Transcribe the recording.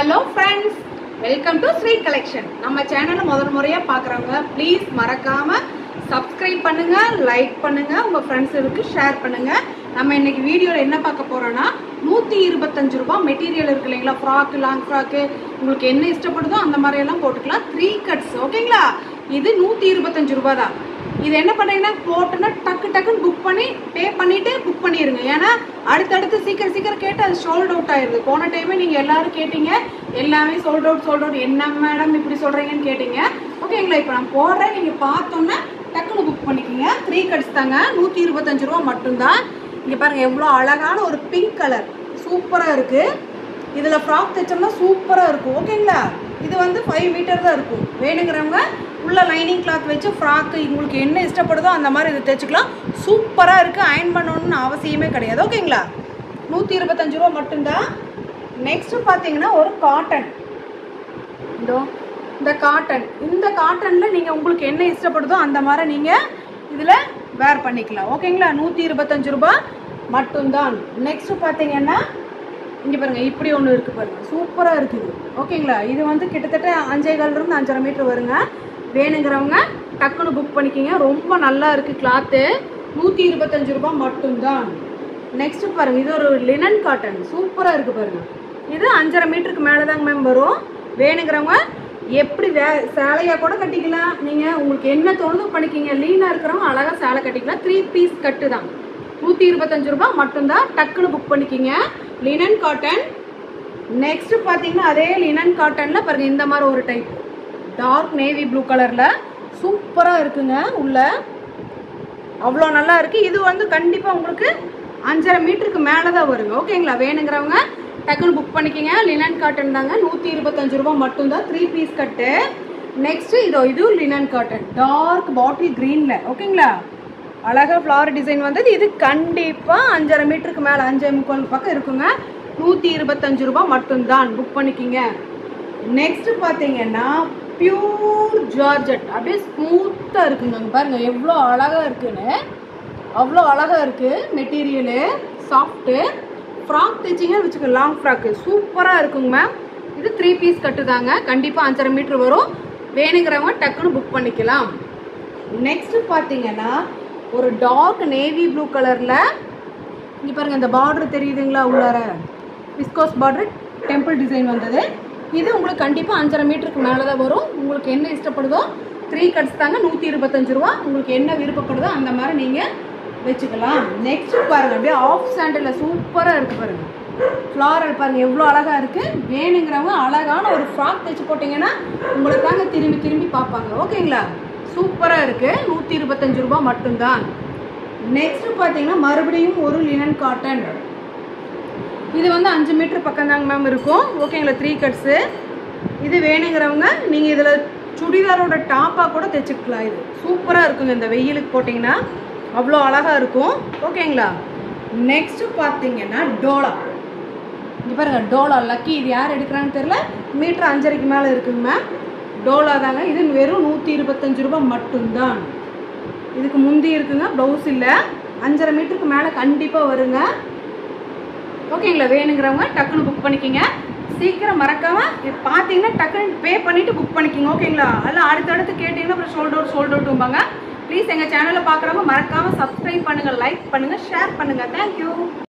hello friends welcome to Sri collection நம்ம சேனலை முதல் முறையா பார்க்குறவங்க ப்ளீஸ் மறக்காம சப்ஸ்கிரைப் பண்ணுங்க லைக் பண்ணுங்க உங்க ஃப்ரெண்ட்ஸுக்கு ஷேர் பண்ணுங்க நம்ம இன்னைக்கு வீடியோவில் என்ன பார்க்க போறோம்னா நூற்றி இருபத்தஞ்சு ரூபாய் மெட்டீரியல் இருக்கு இல்லைங்களா ஃப்ராக்கு லாங் ஃப்ராக்கு உங்களுக்கு என்ன இஷ்டப்படுதோ அந்த மாதிரி எல்லாம் போட்டுக்கலாம் த்ரீ கட்ஸ் ஓகேங்களா இது நூற்றி இருபத்தஞ்சு ரூபாய் தான் இது என்ன பண்ணீங்கன்னா போட்டுன்னா டக்கு டக்குன்னு புக் பண்ணி பே பண்ணிட்டு புக் பண்ணிடுங்க ஏன்னா அடுத்தடுத்து சீக்கிரம் சீக்கிரம் கேட்டு அது சோல்ட் அவுட் ஆயிருது போன டைமே நீங்க எல்லாரும் கேட்டீங்க எல்லாமே சோல்ட் அவுட் சோல்ட் அவுட் என்ன மேடம் இப்படி சொல்றீங்கன்னு கேட்டீங்க ஓகேங்களா இப்போ நான் போடுறேன் நீங்க பார்த்தோன்னே டக்குன்னு புக் பண்ணிக்கோங்க த்ரீ கட்ஸ் தாங்க நூற்றி இருபத்தஞ்சு ரூபா மட்டும்தான் இங்க பாருங்க எவ்வளோ அழகான ஒரு பிங்க் கலர் சூப்பரா இருக்கு இதுல ஃப்ராக் தைச்சோம்னா சூப்பரா இருக்கும் ஓகேங்களா இது வந்து ஃபைவ் மீட்டர் தான் இருக்கும் வேணுங்கிறவங்க உள்ள லைனிங் கிளாத் வச்சு ஃப்ராக்கு உங்களுக்கு என்ன இஷ்டப்படுதோ அந்த மாதிரி இதை தைச்சிக்கலாம் சூப்பராக இருக்குது அயன் பண்ணணும்னு அவசியமே கிடையாது ஓகேங்களா நூற்றி இருபத்தஞ்சு ரூபா மட்டும்தான் நெக்ஸ்ட் பார்த்தீங்கன்னா ஒரு காட்டன் இதோ இந்த காட்டன் இந்த காட்டனில் நீங்கள் உங்களுக்கு என்ன இஷ்டப்படுதோ அந்த மாதிரி நீங்கள் இதில் வேர் பண்ணிக்கலாம் ஓகேங்களா நூற்றி இருபத்தஞ்சு ரூபா மட்டும்தான் நெக்ஸ்ட் பார்த்தீங்கன்னா இங்கே பாருங்க இப்படி ஒன்று இருக்குது பாருங்க சூப்பராக இருக்குது ஓகேங்களா இது வந்து கிட்டத்தட்ட அஞ்சே கால் இருந்து அஞ்சரை மீட்டர் வருங்க வேணுங்கிறவங்க டக்குன்னு புக் பண்ணிக்கிங்க ரொம்ப நல்லா இருக்குது கிளாத்து நூற்றி இருபத்தஞ்சு ரூபாய் மட்டும்தான் நெக்ஸ்ட் பாருங்க இது ஒரு லினன் காட்டன் சூப்பராக இருக்குது பாருங்க இது அஞ்சரை மீட்டருக்கு மேலே தாங்க மேம் வரும் வேணுங்கிறவங்க எப்படி வே சேலையாக கூட கட்டிக்கலாம் நீங்கள் உங்களுக்கு என்ன தோணுதோ பண்ணிக்கிங்க லீனாக இருக்கிறவங்க அழகாக சேலை கட்டிக்கலாம் த்ரீ பீஸ் கட்டு தான் நூற்றி இருபத்தஞ்சு ரூபாய் மட்டும்தான் டக்குன்னு புக் பண்ணிக்கிங்க லினன் காட்டன் நெக்ஸ்ட் பார்த்தீங்கன்னா அதே லினன் காட்டனில் பாருங்க இந்த மாதிரி ஒரு டைப் டார்க் நேவி ப்ளூ கலரில் சூப்பராக இருக்குங்க உள்ள அவ்வளோ நல்லா இருக்கு இது வந்து கண்டிப்பாக உங்களுக்கு அஞ்சரை மீட்டருக்கு மேலே தான் வருங்க ஓகேங்களா வேணுங்கிறவங்க டக்குன்னு புக் பண்ணிக்கோங்க லினன் காட்டன் தாங்க நூற்றி இருபத்தஞ்சு ரூபாய் மட்டும்தான் த்ரீ பீஸ் கட்டு நெக்ஸ்ட் இதோ இது லினன் காட்டன் டார்க் பாட்டில் க்ரீனில் ஓகேங்களா அழகா ஃப்ளவர் டிசைன் வந்தது இது கண்டிப்பாக அஞ்சரை மீட்டருக்கு மேலே அஞ்சே முக்கால் பக்கம் இருக்குங்க நூற்றி இருபத்தஞ்சு ரூபாய் மட்டும்தான் புக் பண்ணிக்கிங்க நெக்ஸ்ட் பார்த்தீங்கன்னா பியூர் ஜார்ஜட் அப்படியே ஸ்மூத்தாக இருக்குங்க அங்க பாருங்க எவ்வளோ அழகாக இருக்குன்னு அவ்வளோ அழகாக இருக்குது மெட்டீரியலு சாஃப்ட்டு ஃப்ராக் தைச்சிங்கன்னு வச்சுக்க லாங் ஃப்ராக்கு சூப்பராக இருக்குங்க மேம் இது த்ரீ பீஸ் கட்டுதாங்க கண்டிப்பாக அஞ்சரை மீட்ரு வரும் வேணுங்கிறவங்க டக்குன்னு புக் பண்ணிக்கலாம் நெக்ஸ்ட் பார்த்தீங்கன்னா ஒரு டார்க் நேவி ப்ளூ கலரில் இங்கே பாருங்க இந்த பார்டர் தெரியுதுங்களா உள்ளார விஸ்கோஸ் பார்டர் டெம்பிள் டிசைன் வந்தது இது உங்களுக்கு கண்டிப்பாக அஞ்சரை மீட்டருக்கு மேலே தான் வரும் உங்களுக்கு என்ன இஷ்டப்படுதோ த்ரீ கட்ஸ் தாங்க நூற்றி இருபத்தஞ்சு ரூபா உங்களுக்கு என்ன விருப்பப்படுதோ அந்த மாதிரி நீங்கள் வச்சுக்கலாம் நெக்ஸ்ட் பாருங்க அப்படியே ஆஃப் சாண்டில் சூப்பராக இருக்கு பாருங்க ஃப்ளாரல் பாருங்க எவ்வளோ அழகாக இருக்கு வேணுங்கிறவங்க அழகான ஒரு ஃப்ராக் தைச்சு போட்டிங்கன்னா உங்களை தாங்க திரும்பி திரும்பி பார்ப்பாங்க ஓகேங்களா சூப்பராக இருக்கு நூற்றி இருபத்தஞ்சு ரூபா மட்டும்தான் நெக்ஸ்ட் பார்த்தீங்கன்னா மறுபடியும் ஒரு லினன் காட்டன் இது வந்து அஞ்சு மீட்டர் பக்கம் தாங்க மேம் இருக்கும் ஓகேங்களா த்ரீ கட்ஸு இது வேணுங்கிறவங்க நீங்கள் இதில் சுடிதாரோட டாப்பாக கூட தைச்சிக்கலாம் இது சூப்பராக இருக்குங்க இந்த வெயிலுக்கு போட்டிங்கன்னா அவ்வளோ அழகாக இருக்கும் ஓகேங்களா நெக்ஸ்ட் பார்த்தீங்கன்னா டோலா இங்கே பாருங்க டோலா லக்கி இது யார் எடுக்கிறான்னு தெரில மீட்டர் அஞ்சரைக்கு மேலே இருக்குங்க மேம் டோலா தாங்க இது வெறும் நூற்றி இருபத்தஞ்சு ரூபாய் மட்டும்தான் இதுக்கு முந்தி இருக்குங்க ப்ளவுஸ் இல்லை அஞ்சரை மீட்டருக்கு மேலே கண்டிப்பாக வருங்க ஓகேங்களா வேணுங்கிறவங்க டக்குன்னு புக் பண்ணிக்கிங்க சீக்கிரம் மறக்காம இது பார்த்தீங்கன்னா டக்குன்னு பே பண்ணிட்டு புக் பண்ணிக்கிங்க ஓகேங்களா அதில் அடுத்தடுத்து கேட்டிங்கன்னா அப்புறம் சோல்ட் அவுட் சோல்ட் அவுட்டும்பாங்க ப்ளீஸ் எங்கள் சேனலை பார்க்குறவங்க மறக்காம சப்ஸ்கிரைப் பண்ணுங்கள் லைக் பண்ணுங்கள் ஷேர் பண்ணுங்கள் தேங்க்யூ